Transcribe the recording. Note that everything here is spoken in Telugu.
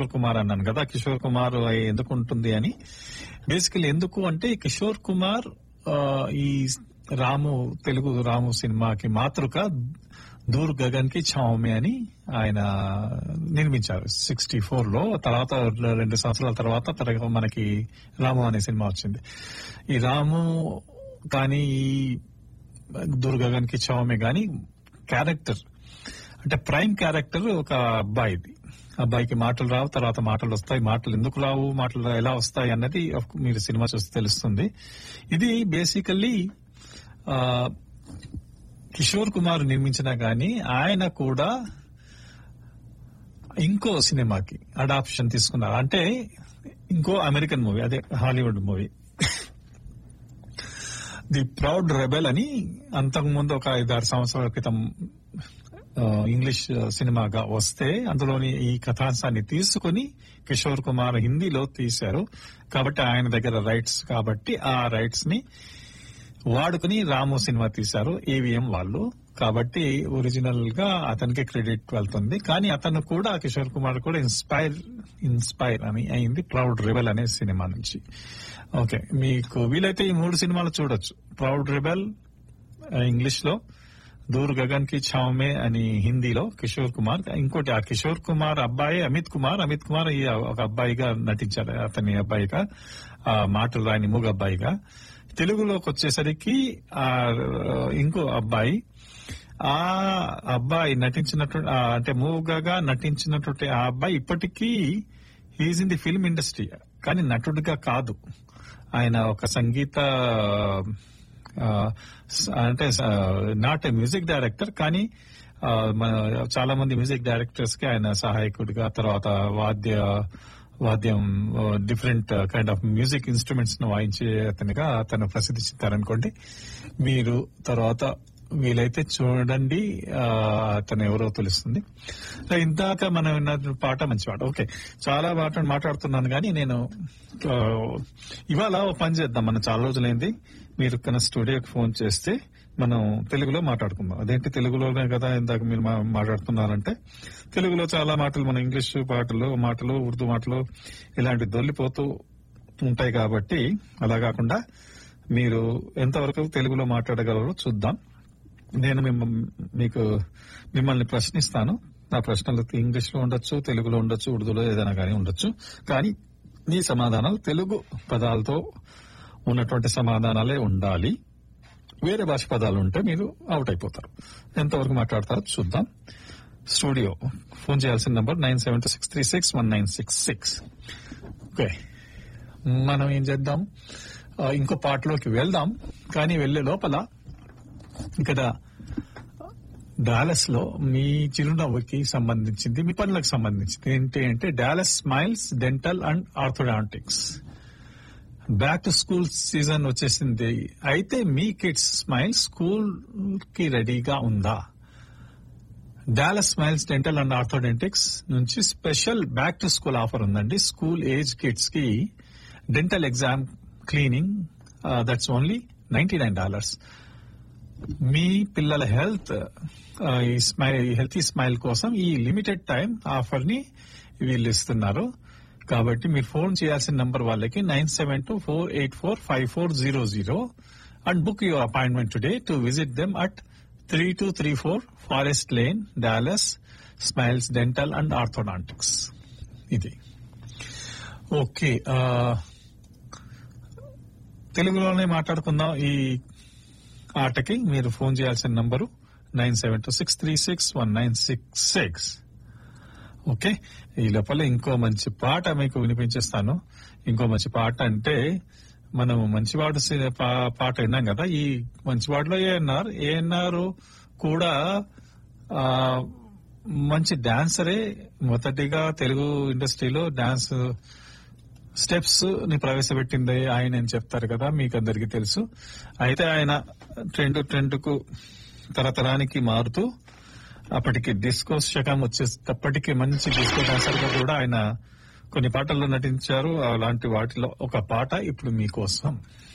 కిషోర్ కుమార్ అన్నాను కదా కిషోర్ కుమార్ ఎందుకు ఉంటుంది అని బేసికలీ ఎందుకు అంటే ఈ కిషోర్ కుమార్ ఆ, ఈ రాము తెలుగు రాము సినిమాకి మాతృక దూర్ గగన్ కి ఛావమే అని ఆయన నిర్మించారు సిక్స్టీ ఫోర్ లో తర్వాత రెండు సంవత్సరాల తర్వాత తరగ- మనకి రాము అనే సినిమా వచ్చింది ఈ రాము కానీ ఈ దూర్ గగన్ కి ఛావమే కానీ క్యారెక్టర్ అంటే ప్రైమ్ క్యారెక్టర్ ఒక అబ్బాయిది అబ్బాయికి మాటలు రావు తర్వాత మాటలు వస్తాయి మాటలు ఎందుకు రావు మాటలు ఎలా వస్తాయి అన్నది of course మీరు సినిమా చూస్తే తెలుస్తుంది ఇది బేసికల్లీ కిషోర్ కుమార్ నిర్మించినా గానీ ఆయన కూడా ఇంకో సినిమాకి అడాప్షన్ తీసుకున్నారు అంటే ఇంకో అమెరికన్ మూవీ అదే Hollywood movie the proud rebel అని అంతకుముందు ఒక ఐదారు సంవత్సరాల క్రితం ఆ, ఇంగ్లీష్ సినిమాగా వస్తే అందులోని ఈ కథాంశాన్ని తీసుకుని కిషోర్ కుమార్ హిందీలో తీశారు కాబట్టి ఆయన దగ్గర రైట్స్ కాబట్టి ఆ రైట్స్ ని వాడుకుని రాము సినిమా తీశారు ఏవిఎం వాళ్ళు కాబట్టి ఒరిజినల్ గా అతనికి క్రెడిట్ వెళ్తుంది కానీ అతను కూడా కిషోర్ కుమార్ కూడా ఇన్స్పైర్ ఇన్స్పైర్ అని అయింది ప్రౌడ్ రెబెల్ అనే సినిమా నుంచి ఓకే మీకు వీలైతే ఈ మూడు సినిమాలు చూడొచ్చు ప్రౌడ్ రెబెల్ ఇంగ్లీష్ లో దూర్ గగన్ కి ఛావమే అని హిందీలో కిషోర్ కుమార్ ఇంకోటి ఆ కిషోర్ కుమార్ అబ్బాయి అమిత్ కుమార్ అమిత్ కుమార్ ఈ ఒక అబ్బాయిగా నటించారు అతని అబ్బాయిగా ఆ మాటలు రాని మూగ అబ్బాయిగా తెలుగులోకి వచ్చేసరికి ఆ ఇంకో అబ్బాయి ఆ అబ్బాయి నటించినట్టు ఆ అంటే మూగగా నటించినటువంటి ఆ అబ్బాయి ఇప్పటికీ he's in the film industry కానీ నటుడిగా కాదు ఆయన ఒక సంగీత ఆ, స- అంటే నాట్ ఏ మ్యూజిక్ డైరెక్టర్ కానీ ఆ, మన- చాలా మంది మ్యూజిక్ డైరెక్టర్స్ కి ఆయన సహాయకుడిగా తర్వాత వాద్య వాద్యం different kind of music instruments ను వాయించే అతనిగా అతను ప్రసిద్ధి చెందారనుకోండి మీరు తర్వాత వీలైతే చూడండి ఆ, అతను ఎవరో తెలుస్తుంది సో ఇందాక మనం విన్న పాట మంచి పాట ఓకే చాలా పాట మాట్లాడుతున్నాను కానీ నేను ఆ, ఇవాళ ఓ పని చేద్దాం మనం చాలా రోజులైంది మీరు కన్నా స్టూడియోకి ఫోన్ చేస్తే మనం తెలుగులో మాట్లాడుకుందాం అదేంటి తెలుగులోనే కదా ఇందాక మీరు మా- మాట్లాడుతున్నారంటే తెలుగులో చాలా మాటలు మన ఇంగ్లీష్ పాటలు మాటలు ఉర్దూ మాటలు ఇలాంటి దొల్లిపోతూ ఉంటాయి కాబట్టి అలా కాకుండా మీరు ఎంతవరకు తెలుగులో మాట్లాడగలరో చూద్దాం నేను మిమ్మ- మీకు మిమ్మల్ని ప్రశ్నిస్తాను నా ప్రశ్నలు ఇంగ్లీష్ లో ఉండొచ్చు తెలుగులో ఉండొచ్చు ఉర్దూలో ఏదైనా కానీ ఉండొచ్చు కానీ మీ సమాధానాలు తెలుగు పదాలతో ఉన్నటువంటి సమాధానాలే ఉండాలి వేరే భాష పదాలు ఉంటే మీరు అవుట్ అయిపోతారు ఎంతవరకు మాట్లాడతారో చూద్దాం స్టూడియో ఫోన్ చేయాల్సిన number nine seven two six three six one nine six six okay మనం ఏం చేద్దాం ఆ, ఇంకో పాటలోకి వెళ్దాం కానీ వెళ్లే లోపల ఇక్కడ డాలస్ లో మీ చిరునవ్వుకి సంబంధించింది మీ పనులకు సంబంధించింది ఏంటి అంటే Dallas smiles dental and orthodontics back to school season వచ్చేసింది అయితే మీ కిడ్స్ స్మైల్ స్కూల్ కి రెడీగా ఉందా Dallas smiles dental and orthodontics నుంచి special back to school offer ఉందండి స్కూల్ ఏజ్ కిడ్స్ కి dental exam cleaning that's only ninety nine dollars మీ పిల్లల హెల్త్ ఈ స్మైల్ హెల్తీ స్మైల్ కోసం ఈ లిమిటెడ్ టైం ఆఫర్ ని వీళ్ళు ఇస్తున్నారు కాబట్టి మీరు ఫోన్ చేయాల్సిన నంబర్ వాళ్ళకి nine seven two four eight four five four zero zero and book your appointment today to visit them at three two three four forest lane Dallas smiles dental and orthodontics ఇది ఓకే ఆ, తెలుగులోనే మాట్లాడుకుందాం ఈ ఆటకి మీరు ఫోన్ చేయాల్సిన number nine seven two six three six one nine six six okay ఈ లోపల ఇంకో మంచి పాట మీకు వినిపించేస్తాను ఇంకో మంచి పాట అంటే మనం మంచివాడు సి- పా- పాట విన్నాం కదా ఈ మంచివాడులో ఏఎన్ఆర్ ఏఎన్ఆర్ కూడా ఆ, మంచి డాన్సరే మొదటిగా తెలుగు ఇండస్ట్రీలో డాన్స్ స్టెప్స్ ని ప్రవేశపెట్టింది ఆయన అని చెప్తారు కదా మీకు అందరికీ తెలుసు అయితే ఆయన ట్రెండ్ ట్రెండ్ కు తరతరానికి మారుతూ అప్పటికి డిస్కో శకం వచ్చేటప్పటికి మంచి డిస్కో డాన్సర్ గా కూడా ఆయన కొన్ని పాటల్లో నటించారు అలాంటి వాటిలో ఒక పాట ఇప్పుడు మీకోసం